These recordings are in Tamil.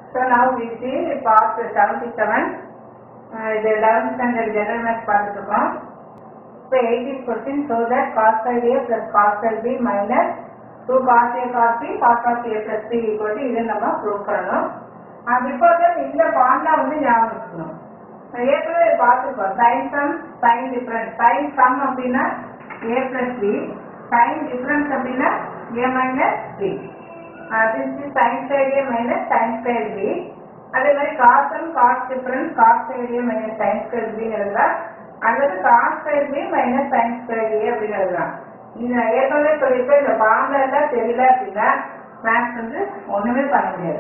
So now we see part 77. Uh, இது 11th standard general maths பார்த்துட்டு இருக்கோம் இப்போ 80 question so that cos side A plus cos side B minus 2 cos A cos B cos of A plus B equal to இது நம்ம ப்ரூவ் பண்ணணும் அண்ட் இப்போ இந்த ஃபார்முலா வந்து ஞாபகம் வச்சுக்கணும் நான் ஏற்கனவே பார்த்துருக்கோம் sine sum sine difference sine sum அப்படின்னா A plus B sine difference அப்படின்னா A minus B this is sine square A minus sine square B அதே மாதிரி cos sum cos difference cos square A minus sine square B எழுதலாம் அல்லது cos square B minus sine square A அப்படின்னு எழுதலாம் இந்த ஏற்கனவே சொல்லியிருப்பேன் இந்த ஃபார்முலா எல்லாம் தெரியல அப்படின்னா மேத்ஸ் வந்து ஒண்ணுமே பண்ண முடியாது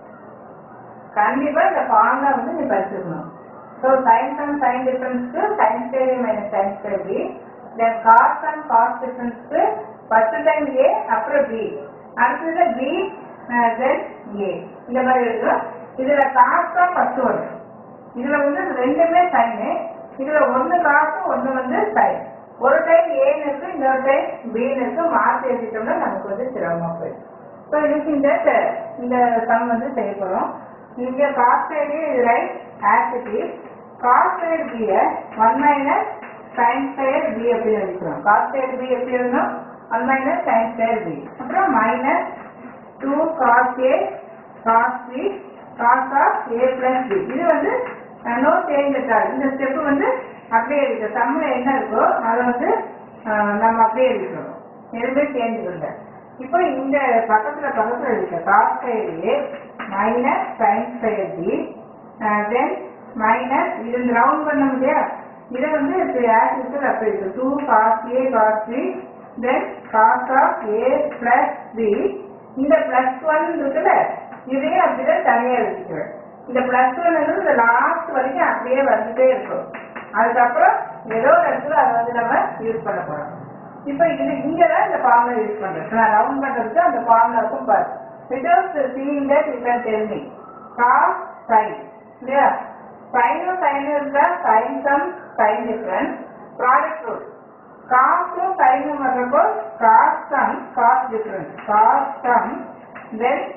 கண்டிப்பா இந்த ஃபார்முலா வந்து நீ படிச்சிருக்கணும் ஸோ சைன் சம் சைன் டிஃபரன்ஸ்க்கு sine square minus sine square B then cos sum cos டிஃபரன்ஸ்க்கு ஃபர்ஸ்ட் டைம் ஏ அப்புறம் பி அடுத்தது பி தென் ஏ இந்த மாதிரி இருக்கும் இதுல காஸ் தான் ஃபர்ஸ்ட் வரும் இதுல வந்து ரெண்டுமே சைனு இதுல ஒன்னு காசு ஒன்னு வந்து சைன் ஒரு டைம் ஏன்னு இருக்கு இன்னொரு டைம் பின்னு இருக்கு மாற்றி எழுதிட்டோம்னா நமக்கு வந்து சிரமமா போயிடும் ஸோ இதுக்கு இந்த இந்த சம் வந்து செய்யப்படும் இங்க காஸ் சைடு இது right as it is cos side B one minus sine square B எப்படி எழுதிக்கிறோம் காஸ் சைடு பி எப்படி எழுதணும் one minus sine square B அப்புறம் minus two cos A cos B cos of A plus B இது வந்து நோ சேஞ்ச் இருக்காது இந்த ஸ்டெப் வந்து அப்படியே இருக்கு சம்மில் என்ன இருக்கோ அதை வந்து அஹ், நம்ம அப்படியே இருக்கிறோம் எதுவுமே சேஞ்ச் இல்லை இப்போ இந்த பக்கத்துல பக்கத்துல இருக்க cos square A minus sine square B then minus இது ரவுண்ட் பண்ண முடியா இதை வந்து ஆக்சிஸ் அப்படி இருக்கு two cos A cos B then cos of A plus B இந்த பிளஸ் ஒன் இருக்குல்ல இதையும் அப்படிதான் தனியா வச்சுக்குவேன் இந்த பிளஸ் ஒன் இந்த லாஸ்ட் வரைக்கும் அப்படியே வந்துட்டே இருக்கும் அதுக்கப்புறம் ஏதோ ஒரு இடத்துல அதை வந்து நம்ம யூஸ் பண்ண போறோம் இப்போ இது இங்க தான் இந்த ஃபார்முலா யூஸ் பண்றேன் நான் ரவுண்ட் பண்றதுக்கு அந்த ஃபார்முலாக்கும் பாரு without seeing that you can tell me cos sine இல்லையா சைனும் சைனும் இருந்தா sine sum sine difference product rule காசும் சைனும் வர்றப்போ cos sum cos difference cos sum then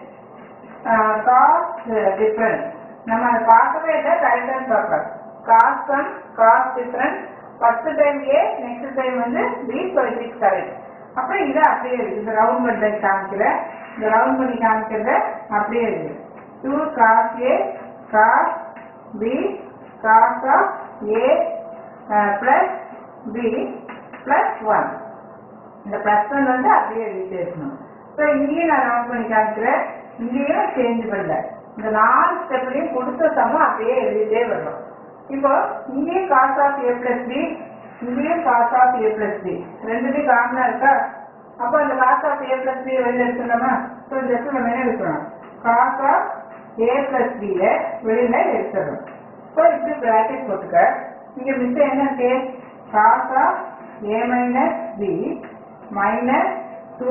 cos difference நம்ம அதை பார்க்கவே இல்லை கரெக்டாக பார்க்கலாம் cos sum cos difference first time A next time வந்து B so it is correct அப்புறம் இதை அப்படியே இருக்கு இந்த ரவுண்ட் பண்ணி காமிக்கிறேன் இந்த ரவுண்ட் பண்ணி காமிக்கிறத அப்படியே இருக்கு two cos A cos B cos of A plus B plus one இந்த பிளஸ் ஒன் வந்து அப்படியே எழுதிட்டே இருக்கணும் ஸோ இங்கேயும் நான் ரவுண்ட் பண்ணி காமிக்கிறேன் இங்கேயும் சேஞ்ச் பண்ணல இந்த நாலு ஸ்டெப்லையும் கொடுத்த சமம் அப்படியே எழுதிட்டே வரும் இப்போ இங்கேயும் cos of A plus B இங்கேயும் cos of A plus B ரெண்டுலையும் காமனா இருக்கா அப்போ இந்த cos of A plus B வெளியில எடுத்துடலாமா ஸோ இந்த இடத்துல நம்ம என்ன எடுக்கிறோம் காஸ் ஆஃப் ஏ பிளஸ் பியை வெளியில எடுத்துடணும் ஸோ இப்படி பிராக்கெட் போட்டுக்க இங்க மிச்சம் என்ன இருக்கு cos of A minus B minus two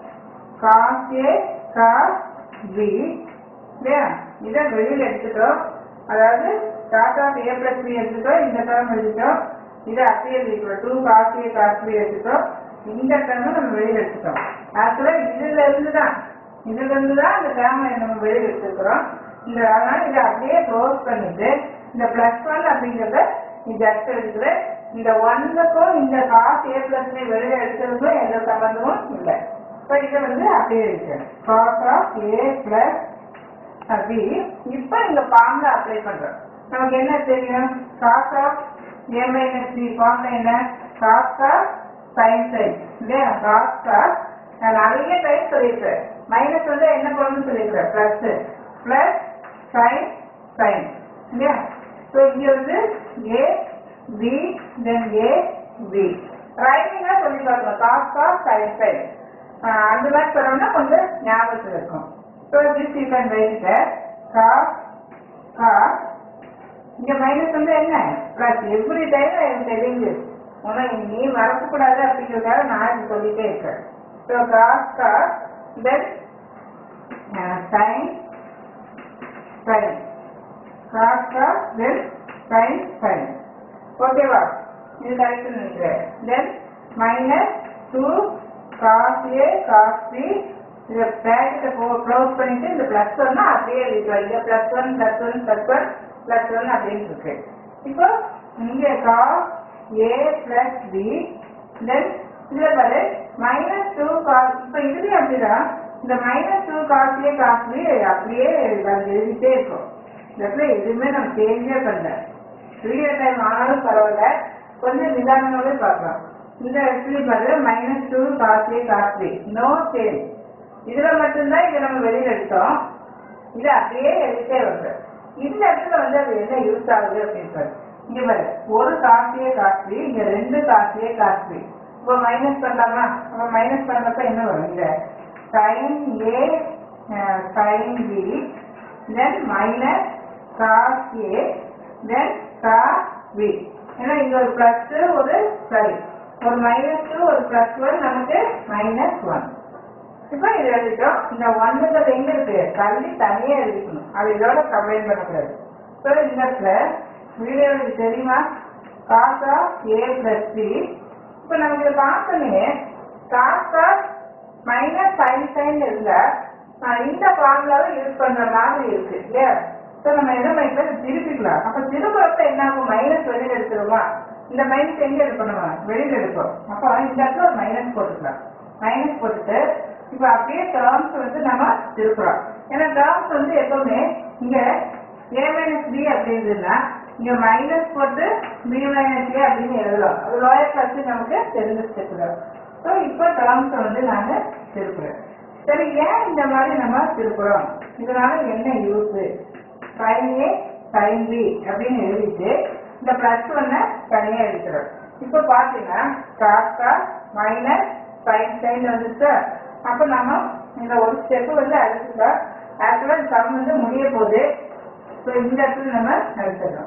cos A cos B இல்லையா இதை வெளியில எடுத்துட்டோம் அதாவது cos of A plus B எடுத்துட்டோம் இந்த டேர்ம் எழுதிட்டோம் இதை அப்படியே எழுதிக்கிறோம் two cos A cos B எடுத்துட்டோம் இந்த டேர்ம் நம்ம வெளியில எடுத்துட்டோம் ஆக்சுவலா இதுல இருந்து தான் இதுல இருந்து தான் இந்த டேர்மை நம்ம வெளியில எடுத்துக்கிறோம் இந்த அதனால இதை அப்படியே க்ளோஸ் பண்ணிட்டு இந்த பிளஸ் ஒன் அப்படிங்கிறத நீ ஜஸ்ட் எடுக்கிற இந்த ஒன்னுக்கும் இந்த காஸ் ஏ பிளஸ் பி வெளியில எடுக்கிறதுக்கும் எந்த சம்பந்தமும் இல்லை இப்போ இதை வந்து அப்படியே இருக்கிறேன் cos of A plus B இப்போ இந்த ஃபார்முலா அப்ளை பண்றோம் நமக்கு என்ன தெரியும் cos of A minus B formula என்ன காஸ் ஆஃப் சைன் சைன் இல்லையா காஸ் ஆஃப் நான் நிறைய டைம் சொல்லியிருக்கேன் மைனஸ் வந்து என்ன பண்ணணும்னு சொல்லியிருக்கேன் பிளஸ் பிளஸ் சைன் சைன் இல்லையா ஸோ இங்க வந்து ஏ பி தென் ஏ பி ரைட்டிங்காக சொல்லி பார்க்கணும் காஸ் ஆஃப் சைன் சைன் அந்த மாதிரி சொன்னோம்னா கொஞ்சம் ஞாபகத்தில் இருக்கும் so this you can write cos cos இங்க மைனஸ் வந்து என்ன பிளஸ் எவ்ரி டைம் எனக்கு தெரிஞ்சு உனக்கு நீ மறக்கக்கூடாது அப்படிங்கிறதுக்காக நான் இது சொல்லிட்டே இருக்கேன் so cos cos then sine sine cos cos then sine sine ஓகேவா இது கரெக்ட் நினைக்கிறேன் then minus two cos A cos B இதை ப்ராக்கெட்டை க்ளோஸ் பண்ணிட்டு இந்த ப்ளஸ் ஒன்னா அப்படியே எழுதிக்கலாம் இங்க plus one plus one plus one plus one அப்படின்னு இருக்கு இப்போ இங்க cos A plus B then இதுல பாரு மைனஸ் டூ காஸ் இப்போ இதுலயும் அப்படிதான் இந்த மைனஸ் டூ காஸ்லயே காஸ்லயே அப்படியே அது எழுதிட்டே இருக்கும் இந்த இடத்துல எதுவுமே நம்ம சேஞ்சே பண்ணல வீடியோ டைம் ஆனாலும் பரவாயில்ல கொஞ்சம் நிதானமாவே பார்க்கலாம் இந்த இடத்துலயும் பாரு மைனஸ் டூ காஸ்லி காஸ்லி நோ சேஞ்ச் இதுல மட்டும்தான் இதை நம்ம வெளியில எடுத்தோம் இது அப்படியே எழுதிட்டே வருது இந்த இடத்துல வந்து அது என்ன யூஸ் ஆகுது அப்படின்னு பாரு இங்க பாரு ஒரு காஸ்லியே காஸ்ட்லி இங்க ரெண்டு காஸ்லியே காஸ்ட்லி இப்போ மைனஸ் பண்ணலாமா அப்ப மைனஸ் பண்றப்ப என்ன வரும் இங்க sine A sine B then minus cos A then cos B ஏன்னா இங்க ஒரு பிளஸ் ஒரு சரி ஒரு மைனஸ் டூ ஒரு பிளஸ் ஒன் நமக்கு மைனஸ் ஒன் இப்போ இது எழுதிட்டோம் இந்த ஒன்றுங்கிறது எங்க இருக்கு தள்ளி தனியா எழுதிக்கணும் அது இதோட கம்பைன் பண்ணக்கூடாது ஸோ இந்த இடத்துல வீடியோ இது தெரியுமா cos of A plus B இப்போ நமக்கு இதை பார்த்தோன்னே cos of minus sine sine இருந்தா ஆஹ் இந்த ஃபார்முலாவை யூஸ் பண்ற மாதிரி இருக்கு இல்லையா ஸோ நம்ம என்ன பண்ணிக்கலாம் திருப்பிக்கலாம் அப்போ திரும்புறப்ப என்ன ஆகும் மைனஸ் வெளியில எடுத்துருமா இந்த மைனஸ் எங்க எடுக்கணுமா வெளியில எடுப்போம் அப்போ இந்த இடத்துல ஒரு மைனஸ் போட்டுக்கலாம் மைனஸ் போட்டுட்டு இப்போ அப்படியே டேர்ம்ஸ் வந்து நம்ம திருப்புறோம் ஏன்னா டேர்ம்ஸ் வந்து எப்பவுமே இங்க ஏ மைனஸ் பி அப்படின்றதுன்னா இங்க மைனஸ் போட்டு பி மைனஸ் ஏ அப்படின்னு எழுதலாம் அது லோயர் கிளாஸ் நமக்கு தெரிஞ்சிருக்கலாம் ஸோ இப்போ டேர்ம்ஸ் வந்து நாங்க திருப்புறோம் சரி ஏன் இந்த மாதிரி நம்ம திருப்புறோம் இதனால என்ன use sine A sine B அப்படின்னு எழுதிட்டு இந்த பிளஸ் ஒன்னை தனியா எழுதுறோம் இப்போ பார்த்தீங்கன்னா காஸ்டா மைனஸ் சைன் சைன் வந்துச்சு அப்போ நம்ம இந்த ஒரு ஸ்டெப் வந்து அடிச்சுட்டோம் ஆக்சுவலாக சம் வந்து முடிய போகுது ஸோ இந்த இடத்துல நம்ம எடுத்துடுறோம்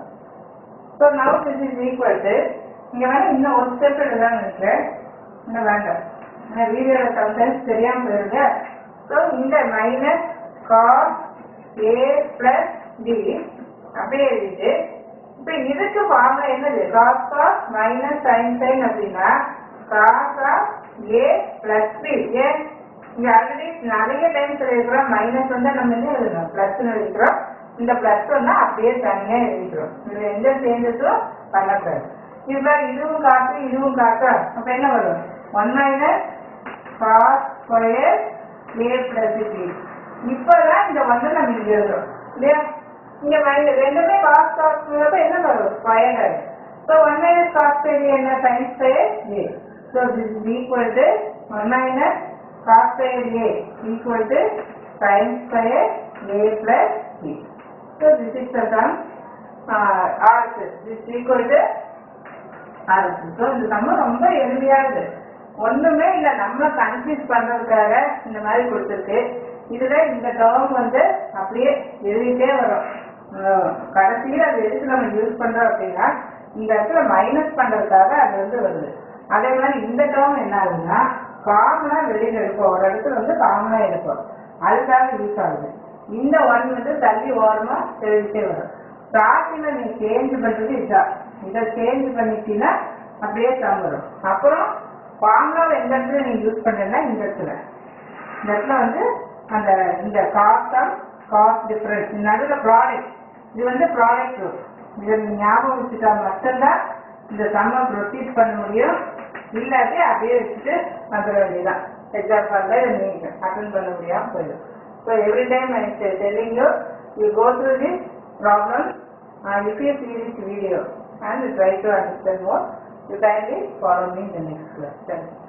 so now this is equal to இங்கே வேணா இன்னும் ஒரு ஸ்டெப் எழுதலாம்னு நினைக்கிறேன் இன்னும் வேண்டாம் ஏன்னா வீடியோவில் சம்டைம்ஸ் தெரியாமல் போயிருங்க ஸோ இந்த minus cos A plus D அப்படியே எழுதிட்டு இப்போ இதுக்கு ஃபார்முலா என்னது cos of minus sine sine அப்படின்னா cos of A plus B ஏன் இங்க ஆல்ரெடி நிறைய டைம்ஸ் எழுதிக்கிறோம் மைனஸ் வந்து நம்ம என்ன எழுதணும் பிளஸ் எழுதிக்கிறோம் இந்த பிளஸ் வந்து அப்படியே தனியா எழுதிக்கிறோம் இதுல எந்த சேஞ்சஸும் பண்ணக்கூடாது இதுல இதுவும் காசு இதுவும் காசா அப்ப என்ன வரும் one minus cos square A plus B இப்பதான் இந்த ஒன்று நம்ம இங்க எழுதுறோம் இல்லையா இங்க மைனஸ் ரெண்டுமே காஸ் காஸ்ங்கிறப்ப என்ன வரும் ஸ்கொயர் ஆகும் so one minus cos square என்ன sine square A so this is equal to one minus cos square A equal to sin square A plus B. So this is the sum uh, RHS. This is equal to RHS. So இந்த sum ரொம்ப எளிமையானது ஒண்ணுமே இல்ல நம்ம கன்ஃபியூஸ் பண்றதுக்காக இந்த மாதிரி கொடுத்துருக்கு இதுல இந்த டேர்ம் வந்து அப்படியே எழுதிட்டே வரும் அஹ் கடைசியில அது எதுக்கு நம்ம யூஸ் பண்றோம் அப்படின்னா இந்த இடத்துல மைனஸ் பண்றதுக்காக அது வந்து வருது அதே மாதிரி இந்த டேர்ம் என்ன ஆகுதுன்னா காமனா வெளியில எடுப்போம் ஒரு இடத்துல வந்து காமனா எடுப்போம் அதுக்காக யூஸ் ஆகுது இந்த ஒன் வந்து தள்ளி ஓரமா எழுதிட்டே வரும் ஸ்டார்டிங்ல நீ சேஞ்ச் பண்றது இதுதான் இதை சேஞ்ச் பண்ணிட்டீங்கன்னா அப்படியே சம் வரும் அப்புறம் ஃபார்முலாவை எந்த இடத்துல நீ யூஸ் பண்றேன்னா இந்த இடத்துல இந்த இடத்துல வந்து அந்த இந்த காஸ்ட் ஆஃப் காஸ்ட் டிஃபரன்ஸ் நடுவில் ப்ராடக்ட் இது வந்து ப்ராடக்ட் ரூல் இதை நீ ஞாபகம் வச்சுட்டா மட்டும்தான் இந்த சம்மை ப்ரொசீட் பண்ண முடியும் இல்லாட்டி அப்படியே வச்சுட்டு வந்துட வேண்டியதான் எக்ஸாம் பண்ணல இதை நீங்க அட்டன் பண்ண முடியாம போயிடும் so every time I telling you you go through this problem if you see this video and try to understand more you kindly follow me in the next class. Thank you.